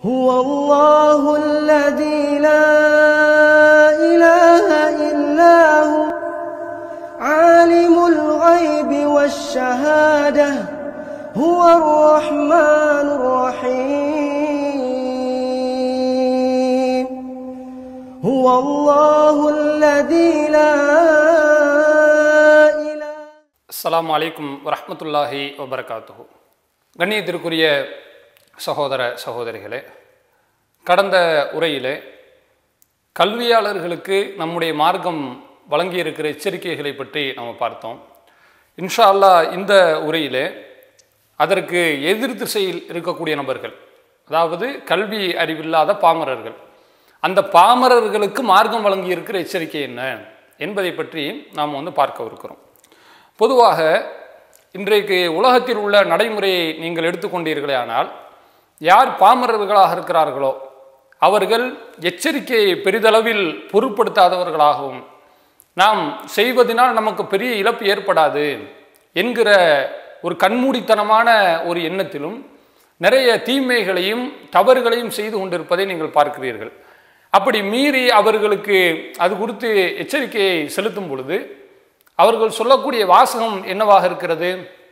هو الله الذي لا إله إلا هو عالم الغيب والشهادة هو الرحمن الرحيم هو الله الذي لا إله அஸ்ஸலாமு அலைக்கும் வரஹ்மத்துல்லாஹி வபரகாத்துஹு கண்ணியத்திற்குரிய சகோதர சகோதரிகளே கடந்த உரையிலே கல்வியாளர்களுக்கு நம்முடைய மார்க்கம் வழங்கியிருக்கிற எச்சரிக்கைகளை பற்றி நம்ம பார்த்தோம் இன்ஷா அல்லாஹ் இந்த உரையிலே அதற்கு எதிர் திசையில் இருக்கக்கூடிய நபர்கள் அதாவது கல்வி அறிவில்லாத பாமரர்கள் அந்த பாமரர்களுக்கு மார்க்கம் வழங்கியிருக்கிற எச்சரிக்கை என்ன என்பதை பற்றி நாம் வந்து பார்க்க இருக்கிறோம் பொதுவாக இன்றைக்கு உலகத்தில் உள்ள நடைமுறையை நீங்கள் எடுத்துக்கொண்டீர்களே ஆனால் யார் பாமரர்களாக இருக்கிறார்களோ அவர்கள் எச்சரிக்கையை பெரிதளவில் பொருட்படுத்தாதவர்களாகவும் நாம் செய்வதனால் நமக்கு பெரிய இழப்பு ஏற்படாது என்கிற ஒரு கண்மூடித்தனமான ஒரு எண்ணத்திலும் நிறைய தீமைகளையும் தவறுகளையும் செய்து கொண்டிருப்பதை நீங்கள் பார்க்கிறீர்கள் அப்படி மீறி அவர்களுக்கு அது குறித்து எச்சரிக்கையை செலுத்தும் பொழுது அவர்கள் சொல்லக்கூடிய வாசகம் என்னவாக இருக்கிறது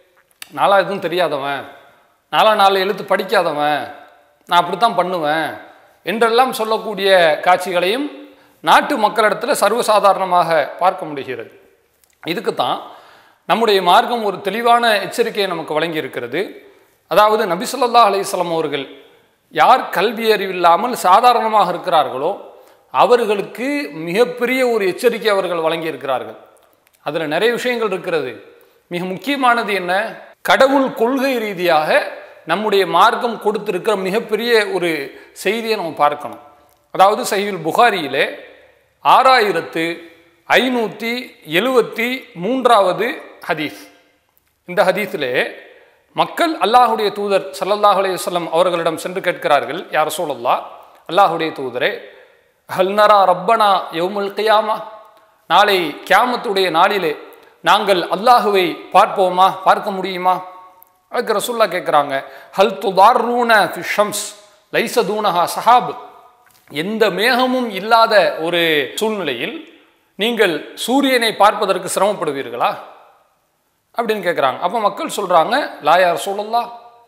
நாளா எதுவும் தெரியாதவன் நாலா நாலு எழுத்து படிக்காதவன் நான் அப்படித்தான் பண்ணுவேன் என்றெல்லாம் சொல்லக்கூடிய காட்சிகளையும் நாட்டு மக்களிடத்தில் சர்வசாதாரணமாக பார்க்க முடிகிறது இதுக்கு தான் நம்முடைய மார்க்கம் ஒரு தெளிவான எச்சரிக்கையை நமக்கு வழங்கி இருக்கிறது அதாவது நபி ஸல்லல்லாஹு அலைஹி வஸல்லம் அவர்கள் யார் கல்வி அறிவில்லாமல் சாதாரணமாக இருக்கிறார்களோ அவர்களுக்கு மிகப்பெரிய ஒரு எச்சரிக்கை அவர்கள் வழங்கி இருக்கிறார்கள் அதில் நிறைய விஷயங்கள் இருக்கிறது மிக முக்கியமானது என்ன கடவுள் கொள்கை ரீதியாக நம்முடைய மார்க்கம் கொடுத்திருக்கிற மிகப்பெரிய ஒரு செய்தியை நம்ம பார்க்கணும் அதாவது சஹீல் புகாரியிலே ஆறாயிரத்து ஐநூற்றி எழுவத்தி மூன்றாவது ஹதீஸ் இந்த ஹதீஸிலே மக்கள் அல்லாஹுடைய தூதர் ஸல்லல்லாஹு அலைஹி வஸல்லம் அவர்களிடம் சென்று கேட்கிறார்கள் யார் சூழல்லா அல்லாஹுடைய தூதரே ஹல்னரா ரப்பனா யௌமுல் கியாமா நாளை கியாமத்துடைய நாளிலே நாங்கள் அல்லாஹுவை பார்ப்போமா பார்க்க முடியுமா அதுக்கு ரசுல்லா கேட்குறாங்க ஹல் துதார்ரூன ஃபி ஷம்ஸ் லைச தூனஹா சஹாப் எந்த மேகமும் இல்லாத ஒரு சூழ்நிலையில் நீங்கள் சூரியனை பார்ப்பதற்கு சிரமப்படுவீர்களா அப்படின்னு கேட்குறாங்க அப்போ மக்கள் சொல்கிறாங்க லாயார் சொல்லலா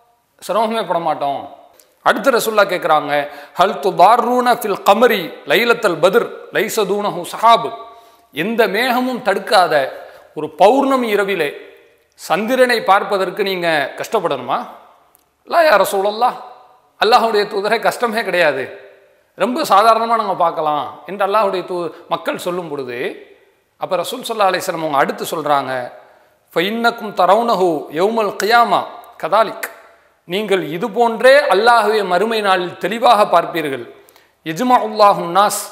சிரமமே பட மாட்டோம் அடுத்த ரசுல்லா கேட்குறாங்க ஹல் துதார்ரூன ஃபில் கமரி லைலத்தல் பத்ர் லைசதூனஹு சஹாபு எந்த மேகமும் தடுக்காத ஒரு பௌர்ணமி இரவிலே சந்திரனை பார்ப்பதற்கு நீங்கள் கஷ்டப்படணுமா லா யார சூழல்லா அல்லாஹுடைய தூதரை கஷ்டமே கிடையாது ரொம்ப சாதாரணமாக நாங்கள் பார்க்கலாம் என்று அல்லாஹுடைய தூ மக்கள் சொல்லும் பொழுது அப்போ ரசூல் சல்லா அலிஸ்லாம் அவங்க அடுத்து சொல்கிறாங்க ஃபைன்னக்கும் தரவுனஹு யௌமல் கியாமா கதாலிக் நீங்கள் இது போன்றே அல்லாஹுவை மறுமை நாளில் தெளிவாக பார்ப்பீர்கள் எஜ்மா உல்லாஹு நாஸ்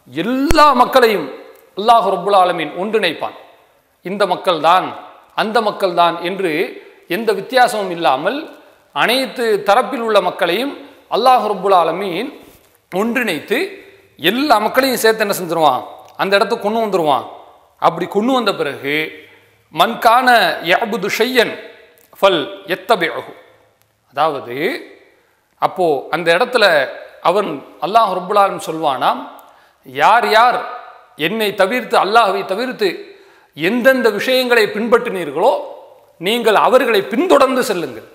எல்லா மக்களையும் அல்லாஹ் ரப்புல் ஆலமீன் ஒன்றிணைப்பான் இந்த மக்கள்தான் அந்த மக்கள்தான் என்று எந்த வித்தியாசமும் இல்லாமல் அனைத்து தரப்பில் உள்ள மக்களையும் அல்லாஹ் ரப்புல் ஆலமீன் ஒன்றிணைத்து எல்லா மக்களையும் சேர்த்து என்ன செஞ்சிருவான் அந்த இடத்துக்கு கொண்டு வந்துருவான் அப்படி கொண்டு வந்த பிறகு மன்கான யபுது ஷையன் ஃபல் எத்தபேகு அதாவது அப்போ அந்த இடத்துல அவன் அல்லாஹ் ரப்புல்லாலும் சொல்வானாம் யார் யார் என்னை தவிர்த்து அல்லாஹ்வை தவிர்த்து எந்தெந்த விஷயங்களை பின்பற்றினீர்களோ நீங்கள் அவர்களை பின்தொடர்ந்து செல்லுங்கள்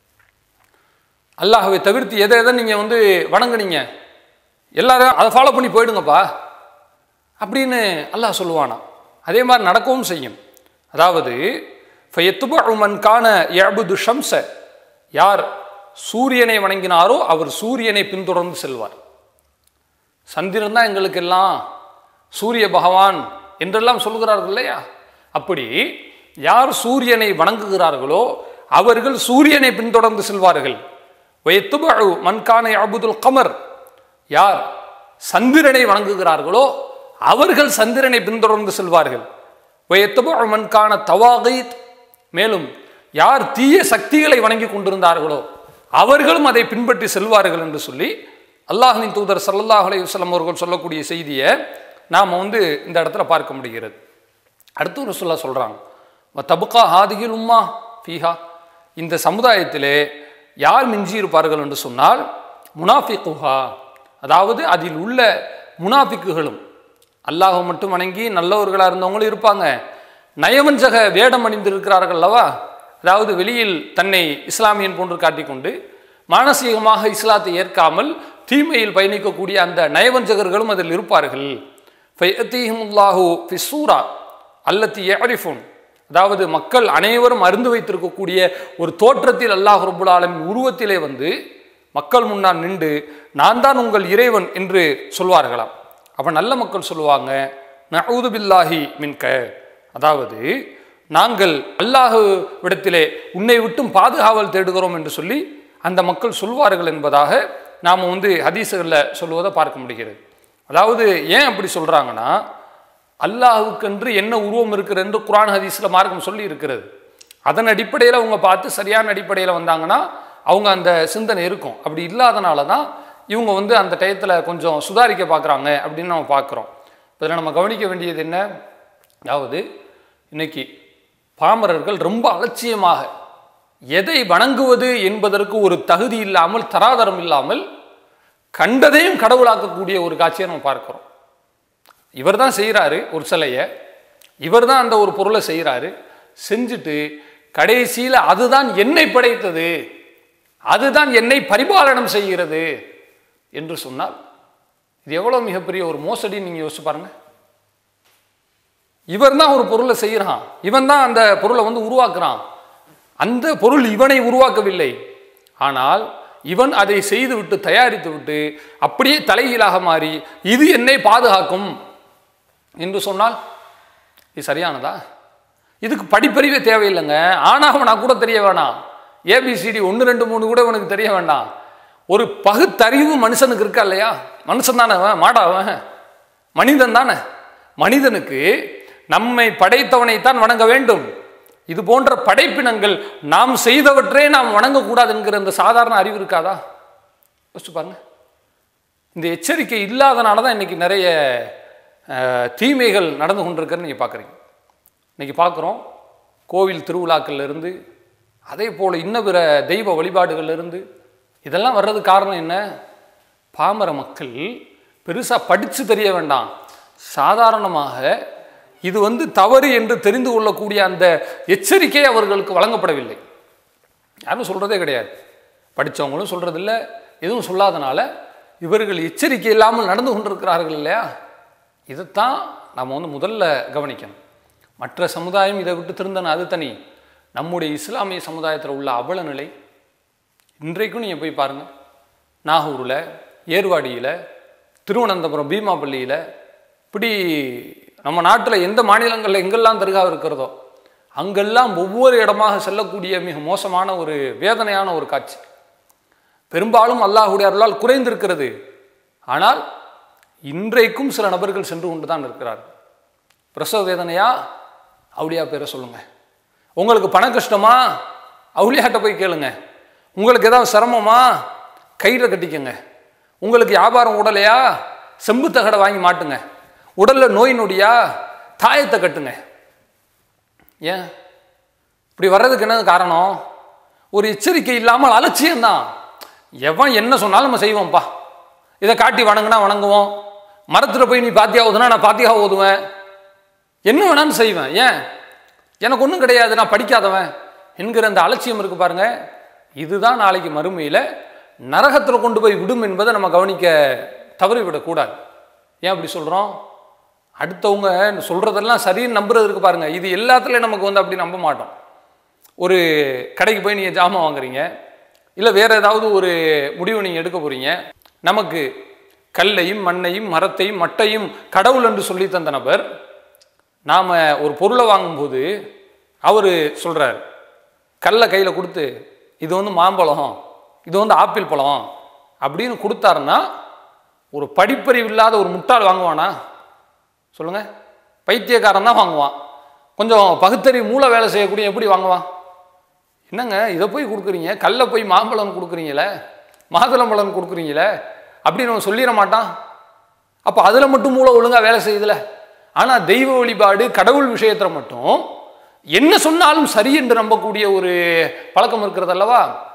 அல்லாஹ்வை தவிர்த்து எதை எதை நீங்கள் வந்து வணங்குனீங்க எல்லாரும் அதை ஃபாலோ பண்ணி போயிடுங்கப்பா அப்படின்னு அல்லாஹ் சொல்லுவானா அதே மாதிரி நடக்கவும் செய்யும் அதாவது ஃபயத்துபுமன் கான யபுது ஷம்ச யார் சூரியனை வணங்கினாரோ அவர் சூரியனை பின்தொடர்ந்து செல்வார் சந்திரன் தான் எங்களுக்கு எல்லாம் சூரிய பகவான் என்றெல்லாம் சொல்கிறார்கள் இல்லையா அப்படி யார் சூரியனை வணங்குகிறார்களோ அவர்கள் சூரியனை பின்தொடர்ந்து செல்வார்கள் வயத்துபு மன்கானை அபுதுல் கமர் யார் சந்திரனை வணங்குகிறார்களோ அவர்கள் சந்திரனை பின்தொடர்ந்து செல்வார்கள் வயத்துபு மன்கான தவாகைத் மேலும் யார் தீய சக்திகளை வணங்கி கொண்டிருந்தார்களோ அவர்களும் அதை பின்பற்றி செல்வார்கள் என்று சொல்லி அல்லாஹின் தூதர் சல்லல்லாஹ் அலைஹி வஸல்லம் அவர்கள் சொல்லக்கூடிய செய்தியை நாம் வந்து இந்த இடத்துல பார்க்க முடிகிறது அடுத்து ஒரு சொல்ல சொல்கிறாங்க தபுகா ஹாதிகில் உம்மா ஃபீஹா இந்த சமுதாயத்திலே யார் மிஞ்சி இருப்பார்கள் என்று சொன்னால் முனாஃபிகுஹா அதாவது அதில் உள்ள முனாஃபிக்குகளும் அல்லாஹ் மட்டும் வணங்கி நல்லவர்களாக இருந்தவங்களும் இருப்பாங்க நயவஞ்சக வேடம் அணிந்திருக்கிறார்கள் அல்லவா அதாவது வெளியில் தன்னை இஸ்லாமியன் போன்று காட்டிக்கொண்டு மானசீகமாக இஸ்லாத்தை ஏற்காமல் தீமையில் பயணிக்கக்கூடிய அந்த நயவஞ்சகர்களும் அதில் இருப்பார்கள் ஃபயத்தீஹிமுல்லாஹு ஃபிஸ்ஸூரா அல்லத்தி யரிஃபுன் அதாவது மக்கள் அனைவரும் அறிந்து வைத்திருக்கக்கூடிய ஒரு தோற்றத்தில் அல்லாஹ் ரபுல் ஆலமின் உருவத்திலே வந்து மக்கள் முன்னால் நின்று நான் தான் உங்கள் இறைவன் என்று சொல்வார்களாம் அப்போ நல்ல மக்கள் சொல்லுவாங்க நஊது பில்லாஹி மின்க அதாவது நாங்கள் அல்லாஹ் விடத்திலே உன்னை விட்டும் பாதுகாவல் தேடுகிறோம் என்று சொல்லி அந்த மக்கள் சொல்வார்கள் என்பதாக நாம் வந்து ஹதீஸுகளில் சொல்லுவதை பார்க்க முடிகிறது அதாவது ஏன் அப்படி சொல்கிறாங்கன்னா அல்லாஹுக்கென்று என்ன உருவம் இருக்கிறது என்று குரான் ஹதீஸில் மார்க்கம் சொல்லி இருக்கிறது அதன் அடிப்படையில் அவங்க பார்த்து சரியான அடிப்படையில் வந்தாங்கன்னா அவங்க அந்த சிந்தனை இருக்கும் அப்படி இல்லாதனால தான் இவங்க வந்து அந்த டயத்தில் கொஞ்சம் சுதாரிக்க பார்க்குறாங்க அப்படின்னு நம்ம பார்க்குறோம் இதில் நம்ம கவனிக்க வேண்டியது என்ன அதாவது இன்னைக்கு பாமரர்கள் ரொம்ப அலட்சியமாக எதை வணங்குவது என்பதற்கு ஒரு தகுதி இல்லாமல் தராதரம் இல்லாமல் கண்டதையும் கடவுளாக்கக்கூடிய ஒரு காட்சியை நம்ம பார்க்கிறோம் இவர் தான் செய்கிறாரு ஒரு சிலையை இவர் தான் அந்த ஒரு பொருளை செய்கிறாரு செஞ்சுட்டு கடைசியில் அதுதான் என்னை படைத்தது அதுதான் என்னை பரிபாலனம் செய்கிறது என்று சொன்னால் இது எவ்வளோ மிகப்பெரிய ஒரு மோசடி நீங்கள் யோசிச்சு பாருங்க இவர் தான் ஒரு பொருளை செய்கிறான் இவன் தான் அந்த பொருளை வந்து உருவாக்குறான் அந்த பொருள் இவனை உருவாக்கவில்லை ஆனால் இவன் அதை செய்துவிட்டு தயாரித்து விட்டு அப்படியே தலைகீழாக மாறி இது என்னை பாதுகாக்கும் என்று சொன்னால் இது சரியானதா இதுக்கு படிப்பறிவே தேவையில்லைங்க ஆனாவனா கூட தெரிய வேணாம் ஏபிசிடி ஒன்று ரெண்டு மூணு கூட உனக்கு தெரிய வேண்டாம் ஒரு பகுத்தறிவு மனுஷனுக்கு இருக்கா இல்லையா மனுஷன் தானே அவன் மாடா அவன் மனிதன் தானே மனிதனுக்கு நம்மை படைத்தவனைத்தான் வணங்க வேண்டும் இது போன்ற படைப்பினங்கள் நாம் செய்தவற்றே நாம் வணங்கக்கூடாது என்கிற இந்த சாதாரண அறிவு இருக்காதா யோசிச்சு பாருங்க இந்த எச்சரிக்கை இல்லாதனால தான் இன்னைக்கு நிறைய அஹ், தீமைகள் நடந்து கொண்டிருக்கிறன்னு நீங்கள் பார்க்குறீங்க இன்னைக்கு பார்க்குறோம் கோவில் திருவிழாக்கள்ல இருந்து அதே போல் இன்ன பிற தெய்வ வழிபாடுகள்ல இருந்து இதெல்லாம் வர்றது காரணம் என்ன பாமர மக்கள் பெருசாக படித்து தெரிய வேண்டாம் சாதாரணமாக இது வந்து தவறு என்று தெரிந்து கொள்ளக்கூடிய அந்த எச்சரிக்கை அவர்களுக்கு வழங்கப்படவில்லை யாரும் சொல்கிறதே கிடையாது படித்தவங்களும் சொல்கிறதில்ல எதுவும் சொல்லாதனால இவர்கள் எச்சரிக்கை இல்லாமல் நடந்து கொண்டிருக்கிறார்கள் இல்லையா இதைத்தான் நாம் வந்து முதல்ல கவனிக்கணும் மற்ற சமுதாயம் இதை விட்டு திருந்தன அது தனி நம்முடைய இஸ்லாமிய சமுதாயத்தில் உள்ள அவல நிலை இன்றைக்கும் நீங்கள் போய் பாருங்கள் நாகூரில் ஏர்வாடியில் திருவனந்தபுரம் பீமாப்பள்ளியில் இப்படி நம்ம நாட்டில் எந்த மாநிலங்களில் எங்கெல்லாம் தர்கா இருக்கிறதோ அங்கெல்லாம் ஒவ்வொரு இடமாக செல்லக்கூடிய மிக மோசமான ஒரு வேதனையான ஒரு காட்சி பெரும்பாலும் அல்லாஹுடைய அருளால் குறைந்திருக்கிறது ஆனால் இன்றைக்கும் சில நபர்கள் சென்று கொண்டு தான் இருக்கிறார் பிரசவ வேதனையா அவுளியா பேரை சொல்லுங்க உங்களுக்கு பண கஷ்டமா அவுளியாட்ட போய் கேளுங்க உங்களுக்கு ஏதாவது சிரமமா கயிறை கட்டிக்கங்க உங்களுக்கு வியாபாரம் உடலையா செம்பு தகடை வாங்கி மாட்டுங்க உடல்ல நோய் நொடியா தாயத்தை கட்டுங்க ஏன் இப்படி வர்றதுக்கு என்ன காரணம் ஒரு எச்சரிக்கை இல்லாமல் அலட்சியம்தான் எவன் என்ன சொன்னாலும் நம்ம செய்வோம்ப்பா இதை காட்டி வணங்குனா வணங்குவோம் மரத்தில் போய் நீ பாத்தியா ஓதுனா நான் பாத்தியா ஓதுவேன் என்ன வேணாலும் செய்வேன் ஏன் எனக்கு ஒன்றும் கிடையாது நான் படிக்காதவன் என்கிற அந்த அலட்சியம் இருக்கு பாருங்க இதுதான் நாளைக்கு மறுமையில் நரகத்தில் கொண்டு போய் விடும் என்பதை நம்ம கவனிக்க தவறிவிடக்கூடாது ஏன் அப்படி சொல்கிறோம் அடுத்தவங்க சொல்கிறதெல்லாம் சரின்னு நம்புறது இருக்கு பாருங்க இது எல்லாத்துலேயும் நமக்கு வந்து அப்படி நம்ப மாட்டோம் ஒரு கடைக்கு போய் நீங்கள் ஜாமான் வாங்குறீங்க இல்லை வேறு ஏதாவது ஒரு முடிவு நீங்கள் எடுக்க போகிறீங்க நமக்கு கல்லையும் மண்ணையும் மரத்தையும் மட்டையும் கடவுள் என்று சொல்லி தந்த நபர் நாம் ஒரு பொருளை வாங்கும்போது அவர் சொல்கிறார் கல்லை கையில் கொடுத்து இது வந்து மாம்பழம் இது வந்து ஆப்பிள் பழம் அப்படின்னு கொடுத்தாருன்னா ஒரு படிப்பறிவு இல்லாத ஒரு முட்டாள் வாங்குவானா சொல்லுங்க பைத்தியக்காரன் தான் வாங்குவான் கொஞ்சம் பகுத்தறிவு மூளை வேலை செய்யக்கூடிய எப்படி வாங்குவான் என்னங்க இதை போய் கொடுக்குறீங்க கல்லை போய் மாம்பழம் கொடுக்குறீங்களே மாதுளம்பழம் கொடுக்குறீங்களே அப்படின்னு அவன் சொல்லிட மாட்டான் அப்போ அதில் மட்டும் மூளை ஒழுங்காக வேலை செய்யுதுல ஆனால் தெய்வ வழிபாடு கடவுள் விஷயத்தில் மட்டும் என்ன சொன்னாலும் சரி என்று நம்பக்கூடிய ஒரு பழக்கம் இருக்கிறது அல்லவா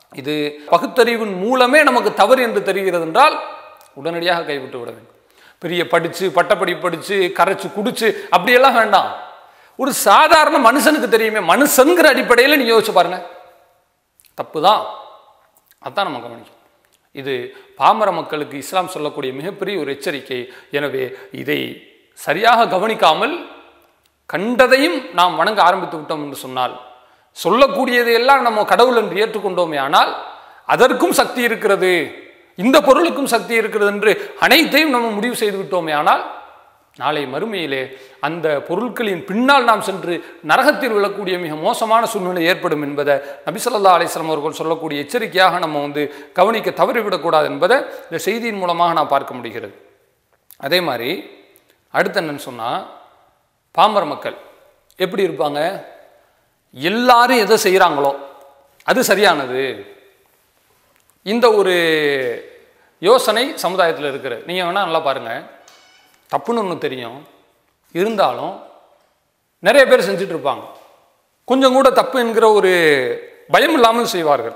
இது பகுத்தறிவின் மூலமே நமக்கு தவறு என்று தெரிகிறது என்றால் உடனடியாக கைவிட்டு விட வேண்டும் பெரிய படித்து பட்டப்படி படித்து கரைச்சு குடிச்சு அப்படியெல்லாம் வேண்டாம் ஒரு சாதாரண மனுஷனுக்கு தெரியுமே மனுஷங்கிற அடிப்படையில் நீ யோசிச்சு பாருங்க தப்பு தான் அதான் நம்ம கவனிக்கணும் இது பாமர மக்களுக்கு இஸ்லாம் சொல்லக்கூடிய மிகப்பெரிய ஒரு எச்சரிக்கை எனவே இதை சரியாக கவனிக்காமல் கண்டதையும் நாம் வணங்க ஆரம்பித்து விட்டோம் என்று சொன்னால் சொல்லக்கூடியதையெல்லாம் நம்ம கடவுள் என்று ஏற்றுக்கொண்டோமே ஆனால் அதற்கும் சக்தி இருக்கிறது இந்த பொருளுக்கும் சக்தி இருக்கிறது என்று அனைத்தையும் நம்ம முடிவு செய்து விட்டோமே ஆனால் நாளை மறுமையிலே அந்த பொருட்களின் பின்னால் நாம் சென்று நரகத்தில் விழக்கூடிய மிக மோசமான சூழ்நிலை ஏற்படும் என்பதை நபிசல்லா அலிஸ்லாம் அவர்கள் சொல்லக்கூடிய எச்சரிக்கையாக நம்ம வந்து கவனிக்க தவறிவிடக்கூடாது என்பதை இந்த செய்தியின் மூலமாக நான் பார்க்க முடிகிறது அதே மாதிரி அடுத்து என்னன்னு சொன்னால் பாமர மக்கள் எப்படி இருப்பாங்க எல்லாரும் எதை செய்கிறாங்களோ அது சரியானது இந்த ஒரு யோசனை சமுதாயத்தில் இருக்கிற நீங்கள் வேணால் நல்லா பாருங்கள் தப்புன்னு ஒன்று தெரியும் இருந்தாலும் நிறைய பேர் செஞ்சுட்டு இருப்பாங்க கொஞ்சம் கூட தப்பு என்கிற ஒரு பயம் இல்லாமல் செய்வார்கள்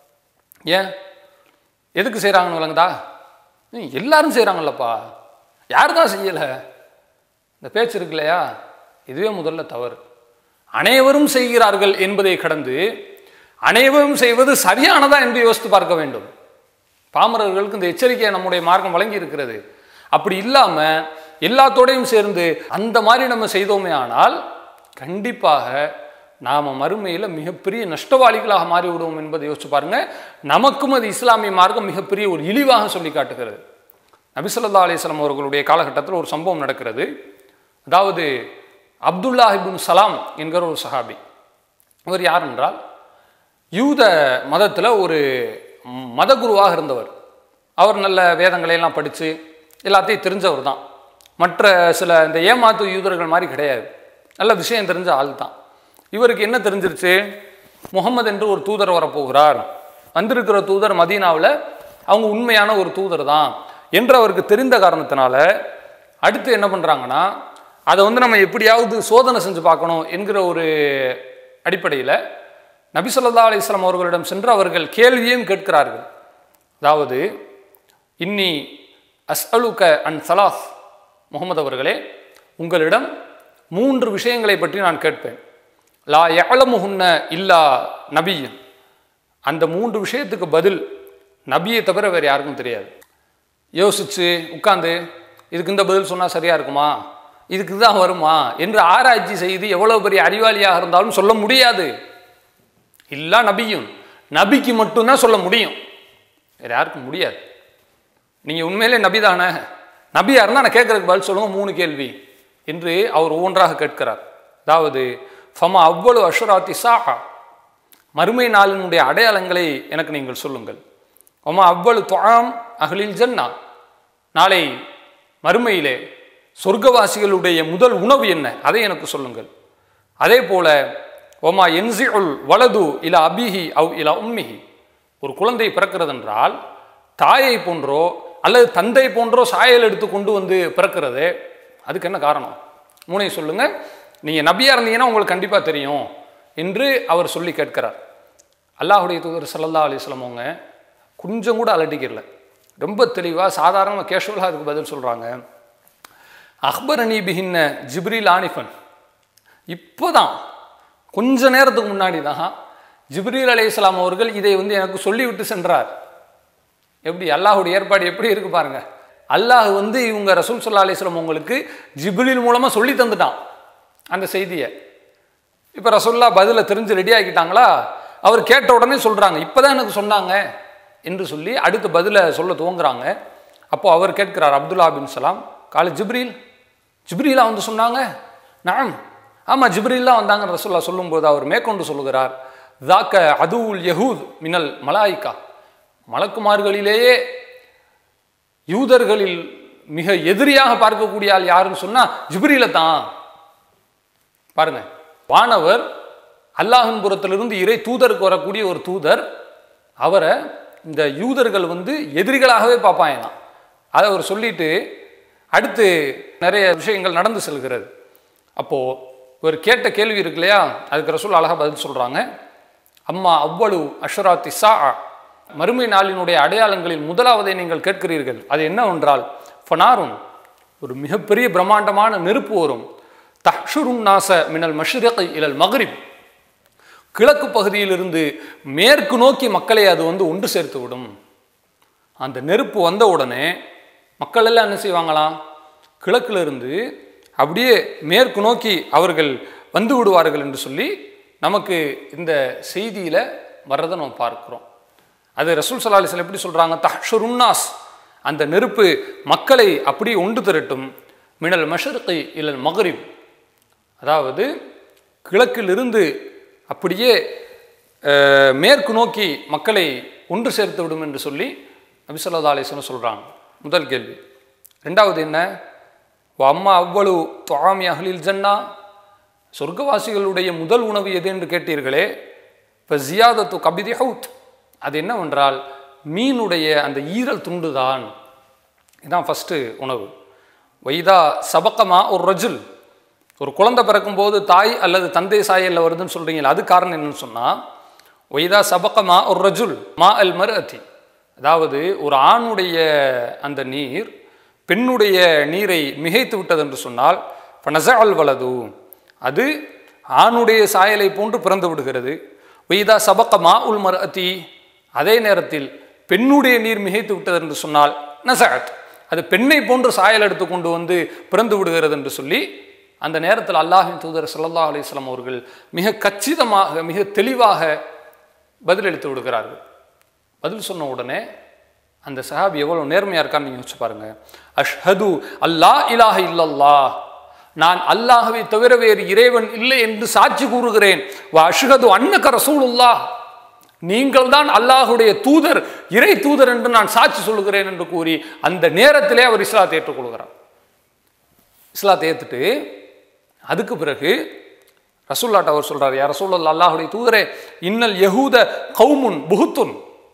ஏன் எதுக்கு செய்கிறாங்கன்னு விளங்குதா ம், எல்லாரும் செய்கிறாங்கல்லப்பா யார் தான் செய்யலை இந்த பேச்சு இருக்கு இல்லையா இதுவே முதல்ல தவறு அனைவரும் செய்கிறார்கள் என்பதை கடந்து அனைவரும் செய்வது சரியானதா என்று யோசித்து பார்க்க வேண்டும் பாமரர்களுக்கு இந்த எச்சரிக்கையை நம்முடைய மார்க்கம் வழங்கி இருக்கிறது அப்படி இல்லாம எல்லாத்தோடையும் சேர்ந்து அந்த மாதிரி நம்ம செய்தோமே ஆனால் கண்டிப்பாக நாம மறுமையில் மிகப்பெரிய நஷ்டவாளிகளாக மாறி விடுவோம் என்பதை யோசிச்சு பாருங்க நமக்கும் அது இஸ்லாமிய மார்க்கம் மிகப்பெரிய ஒரு இழிவாக சொல்லி காட்டுகிறது நபிசல்லா அலிஸ்லாம் அவர்களுடைய காலகட்டத்தில் ஒரு சம்பவம் நடக்கிறது அதாவது அப்துல்லா இப்னு சலாம் என்கிற ஒரு சஹாபி இவர் யார் என்றால் யூத மதத்தில் ஒரு மதகுருவாக இருந்தவர் அவர் நல்ல வேதங்களை எல்லாம் படித்து எல்லாத்தையும் தெரிஞ்சவர் தான் மற்ற சில இந்த ஏமாத்து யூதர்கள் மாதிரி கிடையாது நல்ல விஷயம் தெரிஞ்ச ஆள் தான் இவருக்கு என்ன தெரிஞ்சிருச்சு முகமது என்று ஒரு தூதர் வரப்போகிறார் வந்திருக்கிற தூதர் மதீனாவில் அவங்க உண்மையான ஒரு தூதர் தான் என்று அவருக்கு தெரிந்த காரணத்தினால அடுத்து என்ன பண்ணுறாங்கன்னா அதை வந்து நம்ம எப்படியாவது சோதனை செஞ்சு பார்க்கணும் என்கிற ஒரு அடிப்படையில் நபி ஸல்லல்லாஹு அலைஹி வஸல்லம் அவர்களிடம் சென்று அவர்கள் கேள்வியும் கேட்கிறார்கள் அதாவது இன்னி அஸ்அலுக அன் சலாஸ் முகமது அவர்களே உங்களிடம் மூன்று விஷயங்களை பற்றி நான் கேட்பேன் லா யஅலமுஹுன்ன இல்லா நபியன் அந்த மூன்று விஷயத்துக்கு பதில் நபியை தவிர வேறு யாருக்கும் தெரியாது யோசிச்சு உட்காந்து இதுக்கு இந்த பதில் சொன்னால் சரியாக இருக்குமா இதுக்கு தான் வருமா என்று ஆராய்ச்சி செய்து எவ்வளோ பெரிய அறிவாளியாக இருந்தாலும் சொல்ல முடியாது இல்லா நபியும் நபிக்கு மட்டும்தான் சொல்ல முடியும் வேறு யாருக்கும் முடியாது நீங்கள் உண்மையிலே நபி தானே நபியாக இருந்தால் நான் கேட்குறதுக்கு பதில் சொல்லுங்க மூணு கேள்வி என்று அவர் ஒவ்வொன்றாக கேட்கிறார் அதாவது ஃபமா அவ்வளவு அஷராத்தி சாஹா மறுமை நாளினுடைய அடையாளங்களை எனக்கு நீங்கள் சொல்லுங்கள் ஒமா அவ்வளவு தொழாம் அகலில் ஜன்னா நாளை மறுமையிலே சொர்க்கவாசிகளுடைய முதல் உணவு என்ன அதை எனக்கு சொல்லுங்கள் அதே போல ஒமா என்சிஉல் வலது இலா அபிஹி அவ் இலா உம்மிஹி ஒரு குழந்தை பிறக்கிறது என்றால் தாயை போன்றோ அல்லது தந்தை போன்றோ சாயல் எடுத்து கொண்டு வந்து பிறக்கிறது அதுக்கு என்ன காரணம் மூனை சொல்லுங்க நீங்க நபியா இருந்தீங்கன்னா உங்களுக்கு கண்டிப்பா தெரியும் என்று அவர் சொல்லி கேட்கிறார் அல்லாஹுடைய தூதர் ஸல்லல்லாஹு அலைஹி வஸல்லம் அவங்க கொஞ்சம் கூட அலட்டிக்கிறல ரொம்ப தெளிவாக சாதாரணமாக கேஷுவலாக அதுக்கு பதில் சொல்கிறாங்க அக்பரணி பிஹின்ன ஜிப்ரில் ஆனிஃபன் இப்போதான் கொஞ்ச நேரத்துக்கு முன்னாடி தான் ஜிப்ரீல் அலைஹிஸ்ஸலாம் அவர்கள் இதை வந்து எனக்கு சொல்லிவிட்டு சென்றார் எப்படி அல்லாஹுடைய ஏற்பாடு எப்படி இருக்கு பாருங்க அல்லாஹ் வந்து இவங்க ரசூல் சல்லா அலிஸ்லாம் உங்களுக்கு ஜிப்ரீல் மூலமாக சொல்லி தந்துட்டான் அந்த செய்தியை இப்போ ரசூல்லா பதிலை தெரிஞ்சு ரெடி ஆக்கிட்டாங்களா அவர் கேட்ட உடனே சொல்கிறாங்க இப்போ தான் எனக்கு சொன்னாங்க என்று சொல்லி அடுத்து பதிலை சொல்ல துவங்குறாங்க அப்போ அவர் கேட்கிறார் அப்துல்லா பின் சலாம் கால ஜிப்ரீல் ஜிப்ரீலா வந்து சொன்னாங்க நான் ஆமாம் ஜிப்ரீல்லாம் வந்தாங்க ரசூல்லா சொல்லும்போது அவர் மேற்கொண்டு சொல்லுகிறார் தாக்க அதுவுல் யஹூத் மினல் மலாய்க்கா மலக்குமார்களிலேயே யூதர்களில் மிக எதிரியாக பார்க்கக்கூடிய ஆள் யாருன்னு சொன்னா ஜிப்ரீல தான் பாருங்க வானவர் அல்லாஹின் புறத்திலிருந்து இறை தூதருக்கு வரக்கூடிய ஒரு தூதர் அவரை இந்த யூதர்கள் வந்து எதிரிகளாகவே பார்ப்பாங்களாம் அதை அவர் சொல்லிட்டு அடுத்து நிறைய விஷயங்கள் நடந்து செல்கிறது அப்போ ஒரு கேட்ட கேள்வி இருக்கு இல்லையா அதுக்கு ரசூல் அழகா பதில் சொல்றாங்க அம்மா அவ்வளவு அஷராத்தி சா மறுமை நாளினுடைய அடையாளங்களில் முதலாவதை நீங்கள் கேட்கிறீர்கள் அது என்னவென்றால் ஃபனாரும் ஒரு மிகப்பெரிய பிரம்மாண்டமான நெருப்பு வரும் தஹ்ஷுருன் நாச மினல் மஷ்ரிகை இலல் மக்ரிப் கிழக்கு பகுதியிலிருந்து மேற்கு நோக்கி மக்களை அது வந்து ஒன்று சேர்த்து விடும் அந்த நெருப்பு வந்த உடனே மக்கள் எல்லாம் என்ன செய்வாங்களாம் கிழக்குல இருந்து அப்படியே மேற்கு நோக்கி அவர்கள் வந்து விடுவார்கள் என்று சொல்லி நமக்கு இந்த செய்தியில் வர்றதை நம்ம பார்க்கிறோம் அது ரசூல் சலாஹிஸ்லாம் எப்படி சொல்கிறாங்க தஹ்ஷுருன்னாஸ் அந்த நெருப்பு மக்களை அப்படியே ஒன்று திரட்டும் மினல் மஷர்கை இல்லல் மகரிப் அதாவது கிழக்கிலிருந்து அப்படியே அஹ், மேற்கு நோக்கி மக்களை ஒன்று சேர்த்து விடும் என்று சொல்லி நபி ஸல்லல்லாஹு அலைஹி வஸல்லம் சொல்கிறாங்க முதல் கேள்வி ரெண்டாவது என்ன வ அம்மா அவ்வளவு துவாமி அகலில் ஜன்னா சொர்க்கவாசிகளுடைய முதல் உணவு எது என்று கேட்டீர்களே இப்போ ஜியாதத்து கபிதி ஹவுத் அது என்னவென்றால் மீனுடைய அந்த ஈரல் துண்டு தான் இதுதான் ஃபஸ்ட்டு உணவு வைதா சபக்கமா ஒரு ரஜுல் ஒரு குழந்தை பிறக்கும்போது தாய் அல்லது தந்தை சாயல்ல வருதுன்னு சொல்றீங்களா அது காரணம் என்னன்னு சொன்னால் ஒய்தா சபக்கமா ஒரு ரஜுல் மா அல் மர் அத்தி அதாவது ஒரு ஆணுடைய அந்த நீர் பெண்ணுடைய நீரை மிகைத்து விட்டது என்று சொன்னால் பனச அல் வலது அது ஆணுடைய சாயலை போன்று பிறந்து விடுகிறது ஒய்தா சபக்கமா உல் மர் அத்தி அதே நேரத்தில் பெண்ணுடைய நீர் மிகைத்து விட்டது என்று சொன்னால் நசகத் அது பெண்ணை போன்று சாயல் எடுத்து கொண்டு வந்து பிறந்து விடுகிறது என்று சொல்லி அந்த நேரத்தில் அல்லாஹின் தூதர் ஸல்லல்லாஹு அலைஹி வஸல்லம் அவர்கள் மிக கச்சிதமாக மிக தெளிவாக பதிலளித்து விடுகிறார்கள் பதில் சொன்ன உடனே அந்த சஹாபி எவ்வளவு நேர்மையா இருக்கான்னு நீங்க யோசிச்சு பாருங்க அஷ்ஹது அல்லாஹ் இலாஹ இல்லல்லாஹ் நான் அல்லாஹ்வை தவிர வேறு இறைவன் இல்லை என்று சாட்சி கூறுகிறேன் வா அஷ்ஹது அன்னக ரசூலுல்லாஹ் நீங்கள் தான் அல்லாஹுடைய தூதர் இறை தூதர் என்று நான் சாட்சி சொல்லுகிறேன் என்று கூறி அந்த நேரத்திலே அவர் இஸ்லாத்தை ஏற்றுக்கொள்கிறார் இஸ்லாத்தை ஏற்றுட்டு அதுக்கு பிறகு ரசூல்லாட்ட அவர் சொல்றார் யார் ரசூல்லா அல்லாஹுடைய தூதரே இன்னல் யஹூத கௌமுன் புகுத்துன்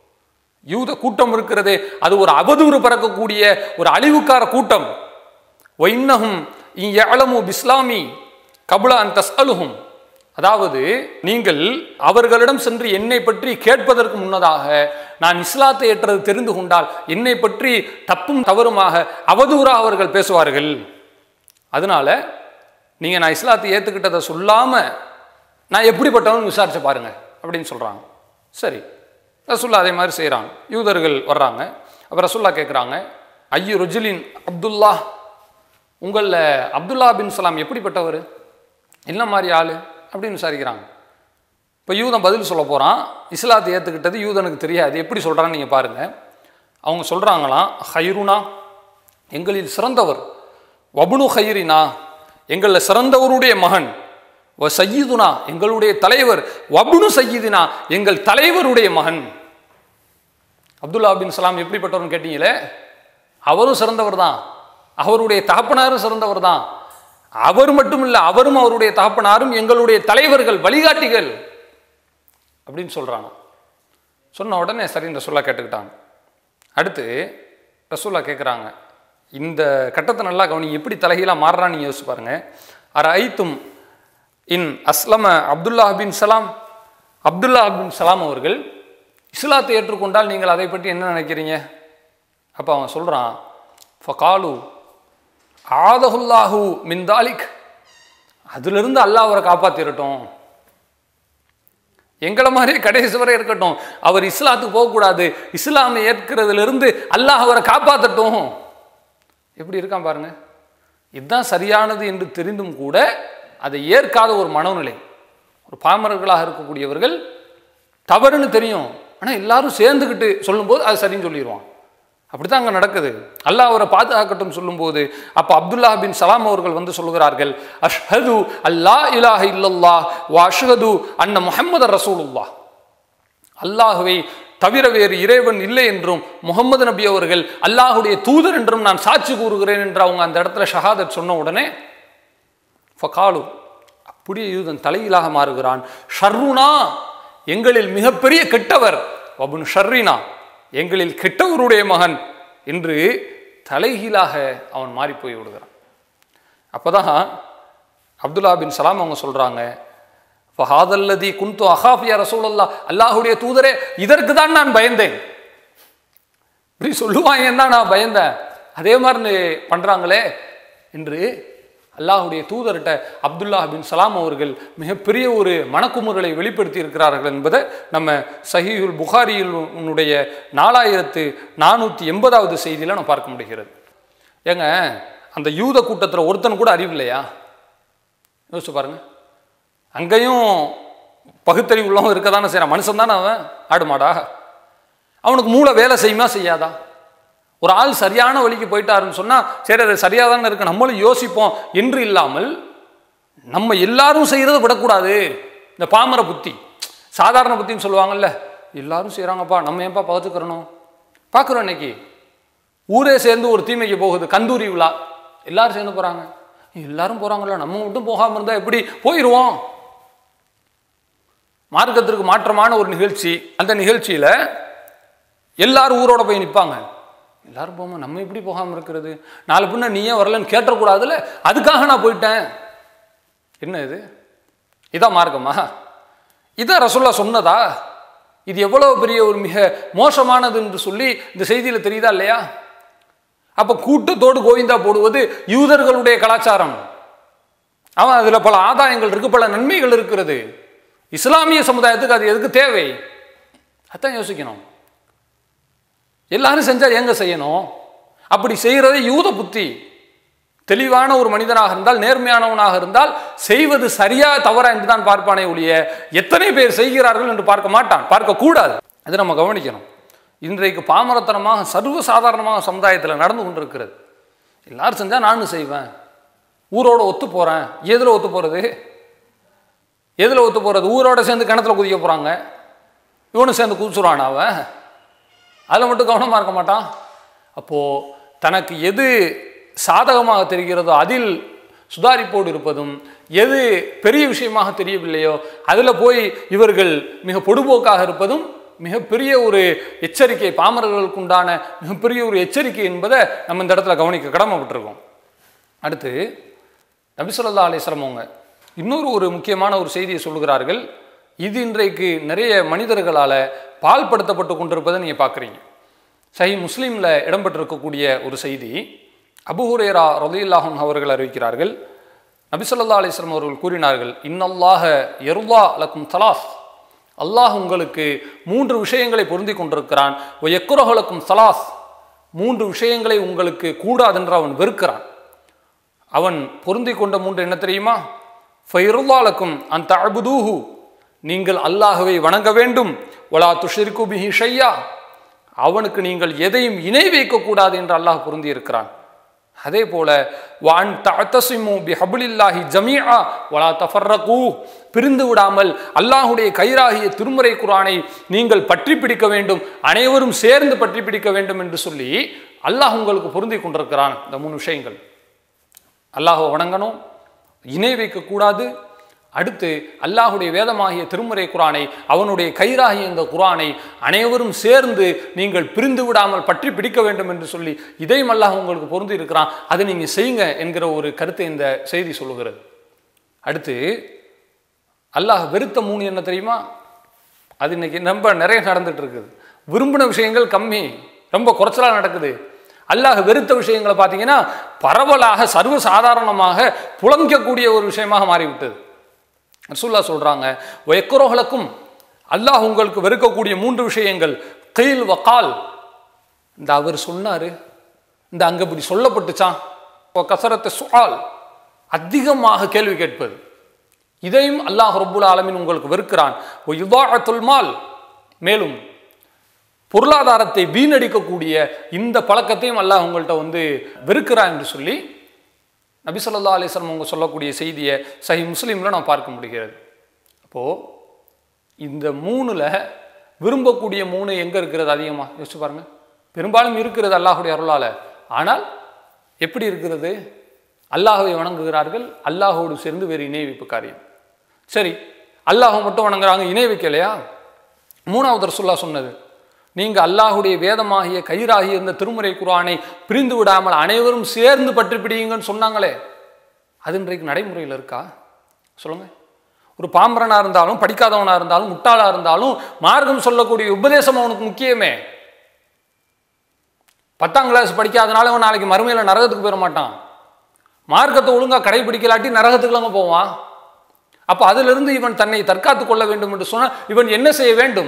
யூத கூட்டம் இருக்கிறதே அது ஒரு அவதூறு பறக்கக்கூடிய ஒரு அழிவுக்கார கூட்டம் ஒயின்னஹும் இயலமு பிஸ்லாமி கபுல அன் தஸ்அலுஹும் அதாவது நீங்கள் அவர்களிடம் சென்று என்னை பற்றி கேட்பதற்கு முன்னதாக நான் இஸ்லாத்தை ஏற்றது தெரிந்து கொண்டால் என்னை பற்றி தப்பும் தவறுமாக அவதூறாக அவர்கள் பேசுவார்கள் அதனால நீங்க நான் இஸ்லாத்தை ஏத்துக்கிட்டதை சொல்லாம நான் எப்படிப்பட்டவன் விசாரிச்சு பாருங்க அப்படின்னு சொல்றாங்க சரி ரசுல்லா அதே மாதிரி செய்கிறாங்க யூதர்கள் வர்றாங்க அப்போ ரசுல்லா கேட்குறாங்க ஐயு ருஜுலின் அப்துல்லா உங்களில் அப்துல்லா பின் சலாம் எப்படிப்பட்டவர் என்ன மாதிரி ஆள் அப்படின்னு விசாரிக்கிறாங்க இப்போ யூதன் பதில் சொல்ல போகிறான் இஸ்லாத்தை ஏற்றுக்கிட்டது யூதனுக்கு தெரியாது எப்படி சொல்கிறான்னு நீங்கள் பாருங்கள் அவங்க சொல்கிறாங்களாம் ஹைருனா எங்களில் சிறந்தவர் வபுனு ஹைரினா எங்களில் சிறந்தவருடைய மகன் வ சையீதுனா எங்களுடைய தலைவர் வபுனு சையீதினா எங்கள் தலைவருடைய மகன் அப்துல்லா பின் சலாம் எப்படிப்பட்டவர்னு கேட்டீங்களே அவரும் சிறந்தவர் தான் அவருடைய தகப்பனாரும் சிறந்தவர் தான் அவர் மட்டும் இல்லை அவரும் அவருடைய தகப்பனாரும் எங்களுடைய தலைவர்கள் வழிகாட்டிகள் அப்படின்னு சொல்றாங்க சொன்ன உடனே சரி ரசூல்லா கேட்டுக்கிட்டாங்க அடுத்து ரசூல்லா கேட்குறாங்க இந்த கட்டத்தை நல்லா கவனி எப்படி தலைகீழாக மாறுறான்னு நீங்க யோசிச்சு பாருங்க அர ஐத்தும் இன் அஸ்லம அப்துல்லா பின் சலாம் அப்துல்லா பின் சலாம் அவர்கள் இஸ்லாத்தை ஏற்றுக்கொண்டால் நீங்கள் அதை பற்றி என்ன நினைக்கிறீங்க அப்போ அவன் சொல்கிறான் ஃபகாலு ஆதகுல்லாஹு மின்தாலிக் அதிலிருந்து அல்லாஹ் அவரை காப்பாற்றிடட்டும் எங்களை மாதிரி கடைசி வரை இருக்கட்டும் அவர் இஸ்லாத்துக்கு போகக்கூடாது இஸ்லாமை ஏற்கிறதுலேருந்து அல்லாஹ் அவரை காப்பாற்றட்டும் எப்படி இருக்கான் பாருங்க இதுதான் சரியானது என்று தெரிந்தும் கூட அதை ஏற்காத ஒரு மனோநிலை ஒரு பாமரர்களாக இருக்கக்கூடியவர்கள் தவறுன்னு தெரியும் ஆனால் எல்லாரும் சேர்ந்துக்கிட்டு சொல்லும்போது அது சரின்னு சொல்லிடுவான் அப்படித்தான் அங்கே நடக்குது அல்லாஹ் அவரை பாதுகாக்கட்டும் சொல்லும்போது அப்போ அப்துல்லா பின் சலாம் அவர்கள் வந்து சொல்லுகிறார்கள் அஷ்ஹது அல்லா இலாஹ இல்லல்லா வா அஷ்ஹது அன்ன முஹம்மது ரசூலுல்லா அல்லாஹுவை தவிர வேறு இறைவன் இல்லை என்றும் முகமது நபி அவர்கள் அல்லாஹுடைய தூதர் என்றும் நான் சாட்சி கூறுகிறேன் என்று அவங்க அந்த இடத்துல ஷஹாதத் சொன்ன உடனே ஃபகாலு அப்படியே யூதன் தலையிலாக மாறுகிறான் ஷர்ருனா எங்களில் மிகப்பெரிய கெட்டவர் வபுன் ஷர்ரினா எங்களில் கெட்டவருடைய மகன் என்று தலைகீழாக அவன் மாறி போய் விடுகிறான் அப்பதான் அப்துல்லா பின் சலாம் அவங்க சொல்றாங்க ஃபஹாதல்லதி குந்து அஹாஃபியா ரசூலல்லா அல்லாஹுடைய தூதரே இதற்கு தான் நான் பயந்தேன் இப்படி சொல்லுவாங்கன்னு தான் நான் பயந்தேன் அதே மாதிரி பண்ணுறாங்களே என்று அல்லாஹுடைய தூதர்கிட்ட அப்துல்லா பின் சலாம் அவர்கள் மிகப்பெரிய ஒரு மனக்குமுறலை வெளிப்படுத்தி இருக்கிறார்கள் என்பதை நம்ம சஹீஹுல் புகாரியில் உன்னுடைய நாலாயிரத்து நானூற்றி எண்பதாவது செய்தியில் நம்ம பார்க்க முடிகிறது ஏங்க அந்த யூத கூட்டத்தில் ஒருத்தன் கூட அறிவில்லையா யோசிச்சு பாருங்க அங்கேயும் பகுத்தறிவு உள்ளவன் இருக்க தானே செய்கிறான் மனுஷன் தானே அவன் ஆடு மாடா அவனுக்கு மூளை வேலை செய்யுமா செய்யாதா ஒரு ஆள் சரியான வழிக்கு போயிட்டாருன்னு சொன்னால் சரி அது சரியாக தானே இருக்கு நம்மளும் யோசிப்போம் என்று இல்லாமல் நம்ம எல்லாரும் செய்கிறத விடக்கூடாது இந்த பாமர புத்தி சாதாரண புத்தின்னு சொல்லுவாங்கல்ல எல்லாரும் செய்கிறாங்கப்பா நம்ம ஏன்ப்பா பார்த்துக்கிறணும் பார்க்குறோம் இன்னைக்கு ஊரே சேர்ந்து ஒரு தீமைக்கு போகுது கந்தூரி விழா எல்லாரும் சேர்ந்து போகிறாங்க எல்லாரும் போகிறாங்கல்ல நம்ம மட்டும் போகாமல் இருந்தால் எப்படி போயிடுவோம் மார்க்கத்திற்கு மாற்றமான ஒரு நிகழ்ச்சி அந்த நிகழ்ச்சியில் எல்லாரும் ஊரோட போய் நிற்பாங்க எல்லாரும் போகாம நம்ம எப்படி போகாமல் இருக்கிறது நாலு பின்ன நீ ஏன் வரலன்னு கேட்டக்கூடாதுல்ல அதுக்காக நான் போயிட்டேன் என்ன இது இதான் மார்க்கமா இதான் ரசோல்லா சொன்னதா இது எவ்வளவு பெரிய ஒரு மிக மோசமானது என்று சொல்லி இந்த செய்தியில் தெரியுதா இல்லையா அப்ப கூட்டத்தோடு கோவிந்தா போடுவது யூதர்களுடைய கலாச்சாரம் அவன் அதுல பல ஆதாயங்கள் இருக்கு பல நன்மைகள் இருக்கிறது இஸ்லாமிய சமுதாயத்துக்கு அது எதுக்கு தேவை அதான் யோசிக்கணும் எல்லாரும் செஞ்சா எங்க செய்யணும் அப்படி செய்யறதே யூத புத்தி தெளிவான ஒரு மனிதனாக இருந்தால் நேர்மையானவனாக இருந்தால் செய்வது சரியா தவறா என்று தான் பார்ப்பானே ஒழிய எத்தனை பேர் செய்கிறார்கள் என்று பார்க்க மாட்டான் பார்க்க கூடாது அதை நம்ம கவனிக்கணும் இன்றைக்கு பாமரத்தனமாக சர்வசாதாரணமாக சமுதாயத்தில் நடந்து கொண்டிருக்கிறது எல்லாரும் செஞ்சா நானும் செய்வேன் ஊரோட ஒத்து போறேன் எதுல ஒத்து போறது எதுல ஒத்து போறது ஊரோட சேர்ந்து கிணத்துல குதிக்க போறாங்க இவனும் சேர்ந்து குதிச்சுருவான் அவன் அதில் மட்டும் கவனமாக இருக்க மாட்டான் அப்போது தனக்கு எது சாதகமாக தெரிகிறதோ அதில் சுதாரிப்போடு இருப்பதும் எது பெரிய விஷயமாக தெரியவில்லையோ அதில் போய் இவர்கள் மிக பொடுபோக்காக இருப்பதும் மிகப்பெரிய ஒரு எச்சரிக்கை பாமரர்களுக்கு உண்டான மிகப்பெரிய ஒரு எச்சரிக்கை என்பதை நம்ம இந்த இடத்துல கவனிக்க கடமைப்பட்டிருக்கோம் அடுத்து நபிசுல்லா அலிஸ்லாம் அவங்க இன்னொரு ஒரு முக்கியமான ஒரு செய்தியை சொல்கிறார்கள் இது இன்றைக்கு நிறைய மனிதர்களால் பால்படுத்தப்பட்டு கொண்டிருப்பதை நீங்கள் பார்க்குறீங்க சஹி முஸ்லீமில் இடம்பெற்றிருக்கக்கூடிய ஒரு செய்தி அபுஹுரேரா ரலியுல்லாஹன் அவர்கள் அறிவிக்கிறார்கள் நபிசல்லா அலிஸ்லாம் அவர்கள் கூறினார்கள் இன்னல்லாக எருல்லா லக்கும் தலாஸ் அல்லாஹ் உங்களுக்கு மூன்று விஷயங்களை பொருந்தி கொண்டிருக்கிறான் ஒ எக்குரஹலக்கும் சலாஸ் மூன்று விஷயங்களை உங்களுக்கு கூடாதென்று அவன் வெறுக்கிறான் அவன் பொருந்தி கொண்ட மூன்று என்ன தெரியுமா ஃபைருல்லாலக்கும் அந்த அபுதூஹு நீங்கள் அல்லாஹுவை வணங்க வேண்டும் ஒலா துஷிர்கு பிஹி ஷையா அவனுக்கு நீங்கள் எதையும் இணை வைக்கக்கூடாது என்று அல்லாஹ் பொருந்தி இருக்கிறான் அதே போல வான் தஅத்தசிமு பிஹபிலில்லாஹி ஜமீஆ வலா தஃபர்ரகு பிரிந்து விடாமல் அல்லாஹுடைய கயிறாகிய திருமுறை குரானை நீங்கள் பற்றி பிடிக்க வேண்டும் அனைவரும் சேர்ந்து பற்றி பிடிக்க வேண்டும் என்று சொல்லி அல்லாஹ் உங்களுக்கு பொருந்தி கொண்டிருக்கிறான் இந்த மூணு விஷயங்கள் அல்லாஹை வணங்கணும் இணை வைக்கக்கூடாது அடுத்து அல்லாஹுடைய வேதமாகிய திருமுறை குரானை அவனுடைய கயிறாகிய இந்த குரானை அனைவரும் சேர்ந்து நீங்கள் பிரிந்து விடாமல் பற்றி பிடிக்க வேண்டும் என்று சொல்லி இதையும் அல்லாஹ் உங்களுக்கு பொருந்தி இருக்கிறான் அதை நீங்கள் செய்யுங்க என்கிற ஒரு கருத்தை இந்த செய்தி சொல்லுகிறது அடுத்து அல்லாஹ் வெறுத்த மூணு என்ன தெரியுமா அது இன்னைக்கு ரொம்ப நிறைய நடந்துட்டு இருக்குது விரும்பின விஷயங்கள் கம்மி ரொம்ப குறைச்சலாக நடக்குது அல்லாஹ் வெறுத்த விஷயங்களை பார்த்தீங்கன்னா பரவலாக சர்வ சாதாரணமாக புலங்கக்கூடிய ஒரு விஷயமாக மாறிவிட்டது ரசூல்லா சொல்றாங்க ஒயக்குரோகளுக்கும் அல்லாஹ் உங்களுக்கு வெறுக்கக்கூடிய மூன்று விஷயங்கள் கைல் வக்கால் இந்த அவர் சொன்னாரு இந்த அங்க இப்படி சொல்லப்பட்டுச்சான் கசரத்தை சுஆல் அதிகமாக கேள்வி கேட்பது இதையும் அல்லாஹ் ரப்புல் ஆலமின் உங்களுக்கு வெறுக்கிறான் இதாஅத்துல் மால் மேலும் பொருளாதாரத்தை வீணடிக்கக்கூடிய இந்த பழக்கத்தையும் அல்லாஹ் உங்கள்கிட்ட வந்து வெறுக்கிறான் என்று சொல்லி நபி சொல்லா அலிஸ்லாம் அவங்க சொல்லக்கூடிய செய்தியை சஹி முஸ்லீமில் நான் பார்க்க முடிகிறது அப்போது இந்த மூணில் விரும்பக்கூடிய மூணு எங்கே இருக்கிறது அதிகமாக யோசிச்சு பாருங்கள் பெரும்பாலும் இருக்கிறது அல்லாஹுடைய அருளால் ஆனால் எப்படி இருக்கிறது அல்லாஹுவை வணங்குகிறார்கள் அல்லாஹோடு சேர்ந்து வேறு இணை வைப்பு காரியம் சரி அல்லாஹை மட்டும் வணங்குறாங்க இணை வைக்கலையா மூணாவது ரசுல்லா சொன்னது நீங்கள் அல்லாஹுடைய வேதமாகிய கயிறாகிய இந்த திருமுறை குரானை பிரிந்து விடாமல் அனைவரும் சேர்ந்து பற்றி பிடியுங்கன்னு சொன்னாங்களே அது இன்றைக்கு நடைமுறையில் இருக்கா சொல்லுங்க ஒரு பாம்பரனாக இருந்தாலும் படிக்காதவனாக இருந்தாலும் முட்டாளாக இருந்தாலும் மார்க்கம் சொல்லக்கூடிய உபதேசம் அவனுக்கு முக்கியமே பத்தாம் கிளாஸ் படிக்காதனால அவன் நாளைக்கு மறுமையில் நரகத்துக்கு போயிட மாட்டான் மார்க்கத்தை ஒழுங்காக கடைபிடிக்கலாட்டி நரகத்துக்குலாங்க போவான் அப்போ அதிலிருந்து இவன் தன்னை தற்காத்து கொள்ள வேண்டும் என்று சொன்னால் இவன் என்ன செய்ய வேண்டும்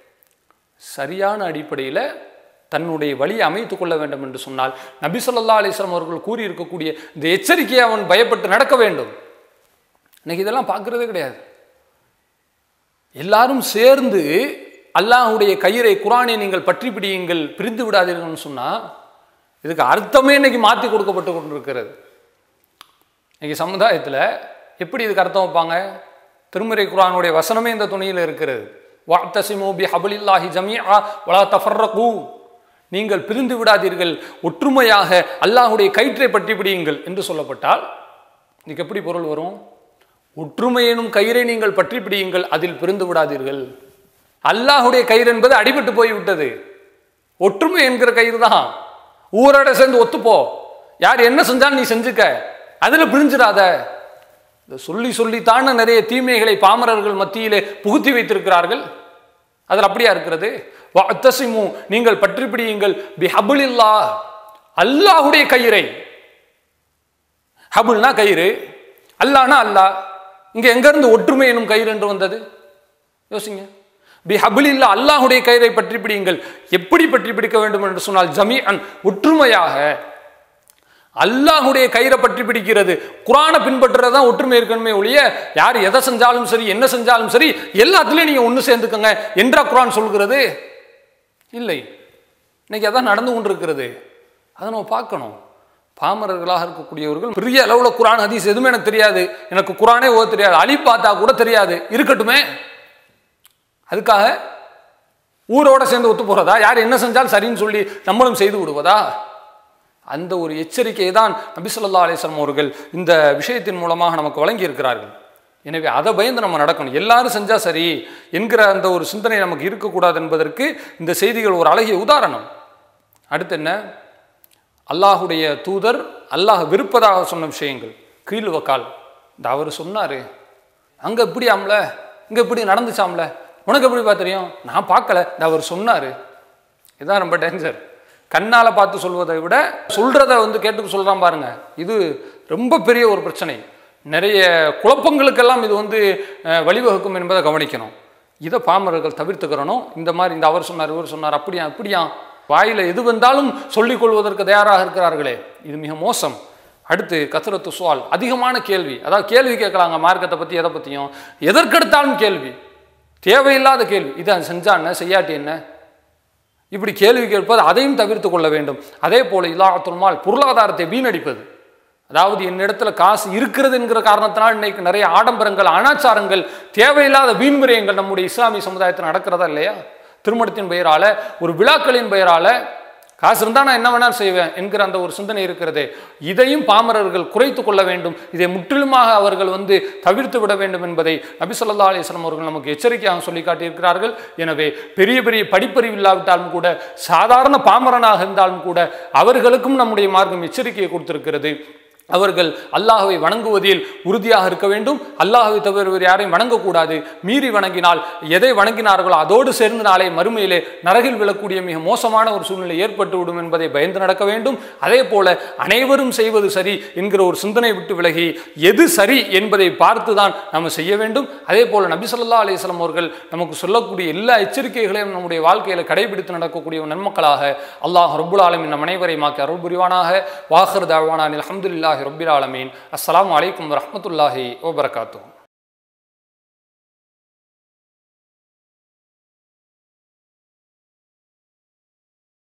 சரியான அடிப்படையில் தன்னுடைய வழியை அமைத்துக் கொள்ள வேண்டும் என்று சொன்னால் நபி ஸல்லல்லாஹு அலைஹி வஸல்லம் அவர்கள் கூறியிருக்கக்கூடிய இந்த எச்சரிக்கையை அவன் பயப்பட்டு நடக்க வேண்டும் இன்னைக்கு இதெல்லாம் பார்க்கறதே கிடையாது எல்லாரும் சேர்ந்து அல்லாஹ்வுடைய கயிறை குரானை நீங்கள் பற்றி பிடியுங்கள் பிரிந்து விடாதீர்கள்னு சொன்னால் இதுக்கு அர்த்தமே இன்னைக்கு மாற்றி கொடுக்கப்பட்டு கொண்டிருக்கிறது இன்னைக்கு சமுதாயத்தில் எப்படி இதுக்கு அர்த்தம் வைப்பாங்க திருமறை குரானுடைய வசனமே இந்த துணியில் இருக்கிறது வாத்தசிமோ பி ஹபலில்லாஹி ஜமீஆ வலா தஃபர்ரகு நீங்கள் பிரிந்து விடாதீர்கள் ஒற்றுமையாக அல்லாஹ்வுடைய கயிற்றை பற்றி பிடியுங்கள் என்று சொல்லப்பட்டால் இதுக்கு எப்படி பொருள் வரும் ஒற்றுமை எனும் கயிறை நீங்கள் பற்றி பிடியுங்கள் அதில் பிரிந்து விடாதீர்கள் அல்லாஹ்வுடைய கயிறு என்பது அடிபட்டு போய்விட்டது ஒற்றுமை என்கிற கயிறு தான் ஊரோட சேர்ந்து ஒத்துப்போ யார் என்ன செஞ்சாலும் நீ செஞ்சுக்க அதில் பிரிஞ்சிடாத இந்த சொல்லி சொல்லித்தான நிறைய தீமைகளை பாமரர்கள் மத்தியிலே புகுத்தி வைத்திருக்கிறார்கள் அதில் அப்படியா இருக்கிறது வத்தசிமு நீங்கள் பற்றி பிடியுங்கள் பி ஹபுலில்லா அல்லாஹுடைய கயிறை ஹபுல்னா கயிறு அல்லாஹ்னா அல்லாஹ் இங்க எங்க இருந்து ஒற்றுமை எனும் கயிறு என்று வந்தது யோசிங்க பி ஹபுலில்லா அல்லாஹுடைய கயிறை பற்றி பிடியுங்கள் எப்படி பற்றி பிடிக்க வேண்டும் என்று சொன்னால் ஜமீ அன் ஒற்றுமையாக அல்லாஹுடைய கயிறை பற்றி பிடிக்கிறது குரானை பின்பற்றுறது தான் ஒற்றுமை இருக்கணுமே ஒழிய யார் எதை செஞ்சாலும் சரி என்ன செஞ்சாலும் சரி எல்லாத்துலேயும் நீங்கள் ஒன்று சேர்ந்துக்கங்க என்றா குரான் சொல்கிறது இல்லை இன்னைக்கு அதான் நடந்து கொண்டிருக்கிறது அதை நம்ம பார்க்கணும் பாமரர்களாக இருக்கக்கூடியவர்கள் பெரிய அளவில் குரான் ஹதீஸ் எதுவுமே எனக்கு தெரியாது எனக்கு குரானே ஓத தெரியாது அலி பார்த்தா கூட தெரியாது இருக்கட்டுமே அதுக்காக ஊரோட சேர்ந்து ஒத்து போகிறதா யார் என்ன செஞ்சாலும் சரின்னு சொல்லி நம்மளும் செய்து விடுவதா அந்த ஒரு எச்சரிக்கையை தான் நபி ஸல்லல்லாஹு அலைஹி வஸல்லம் அவர்கள் இந்த விஷயத்தின் மூலமாக நமக்கு வழங்கி இருக்கிறார்கள் எனவே அதை பயந்து நம்ம நடக்கணும் எல்லாரும் செஞ்சா சரி என்கிற அந்த ஒரு சிந்தனை நமக்கு இருக்கக்கூடாது என்பதற்கு இந்த செய்திகள் ஒரு அழகிய உதாரணம் அடுத்து என்ன அல்லாஹுடைய தூதர் அல்லாஹ் விருப்பதாக சொன்ன விஷயங்கள் கீழ் வக்கால் இந்த அவர் சொன்னார் அங்கே இப்படி ஆம்ல இங்கே இப்படி நடந்துச்சாம்ல உனக்கு எப்படிப்பா தெரியும் நான் பார்க்கல இந்த அவர் சொன்னார் இதுதான் ரொம்ப டேஞ்சர் கண்ணால் பார்த்து சொல்வதை விட சொல்கிறத வந்து கேட்டு சொல்கிறான் பாருங்க இது ரொம்ப பெரிய ஒரு பிரச்சனை நிறைய குழப்பங்களுக்கெல்லாம் இது வந்து அஹ், வழிவகுக்கும் என்பதை கவனிக்கணும் இதை பாமரர்கள் தவிர்த்துக்கிறணும் இந்த மாதிரி இந்த அவர் சொன்னார் இவர் சொன்னார் அப்படியா இப்படியா வாயில் எது வந்தாலும் சொல்லிக் கொள்வதற்கு தயாராக இருக்கிறார்களே இது மிக மோசம் அடுத்து கசரத்து சுவால் அதிகமான கேள்வி அதாவது கேள்வி கேட்கலாங்க மார்க்கத்தை பற்றி எதை பற்றியும் எதற்கெடுத்தாலும் கேள்வி தேவையில்லாத கேள்வி இதை செஞ்சா என்ன செய்யாட்டி என்ன இப்படி கேள்வி கேட்பது அதையும் தவிர்த்து கொள்ள வேண்டும் அதே போல இல்லாத்துமால் பொருளாதாரத்தை வீணடிப்பது அதாவது என்னிடத்துல காசு இருக்கிறது என்கிற காரணத்தினால் இன்னைக்கு நிறைய ஆடம்பரங்கள் அனாச்சாரங்கள் தேவையில்லாத வீண்விரயங்கள் நம்முடைய இஸ்லாமிய சமுதாயத்தில் நடக்கிறதா இல்லையா திருமணத்தின் பெயரால ஒரு விழாக்களின் பெயரால காசு இருந்தால் நான் என்ன வேணாலும் செய்வேன் என்கிற அந்த ஒரு சிந்தனை இருக்கிறதே இதையும் பாமரர்கள் குறைத்து கொள்ள வேண்டும் இதை முற்றிலுமாக அவர்கள் வந்து தவிர்த்து விட வேண்டும் என்பதை நபி ஸல்லல்லாஹு அலைஹி வஸல்லம் அவர்கள் நமக்கு எச்சரிக்கையாக சொல்லி காட்டியிருக்கிறார்கள் எனவே பெரிய பெரிய படிப்பறிவு இல்லாவிட்டாலும் கூட சாதாரண பாமரனாக இருந்தாலும் கூட அவர்களுக்கும் நம்முடைய மார்க்கம் எச்சரிக்கையை கொடுத்திருக்கிறது அவர்கள் அல்லாஹ்வை வணங்குவதில் உறுதியாக இருக்க வேண்டும் அல்லாஹ்வை தவிர வேறு யாரையும் வணங்கக்கூடாது மீறி வணங்கினால் எதை வணங்கினார்களோ அதோடு சேர்ந்து நாளை மறுமையிலே நரகில் விழக்கூடிய மிக மோசமான ஒரு சூழ்நிலை ஏற்பட்டுவிடும் என்பதை பயந்து நடக்க வேண்டும் அதே போல அனைவரும் செய்வது சரி என்கிற ஒரு சிந்தனை விட்டு விலகி எது சரி என்பதை பார்த்து தான் நம்ம செய்ய வேண்டும் அதே போல நபி ஸல்லல்லாஹு அலைஹி வஸல்லம் அவர்கள் நமக்கு சொல்லக்கூடிய எல்லா எச்சரிக்கைகளையும் நம்முடைய வாழ்க்கையில் கடைபிடித்து நடக்கக்கூடிய ஒரு நன்மக்களாக அல்லாஹ் ரப்புல் ஆலமின் நம் அனைவரைமாக்கி அருள் புரிவானாக வாஹர் தாவானான் அல்ஹம்துலில்லாஹி ரப்பில் ஆலமீன் அஸ்ஸலாமு அலைக்கும் வரஹ்மத்துல்லாஹி வபரகாத்துஹு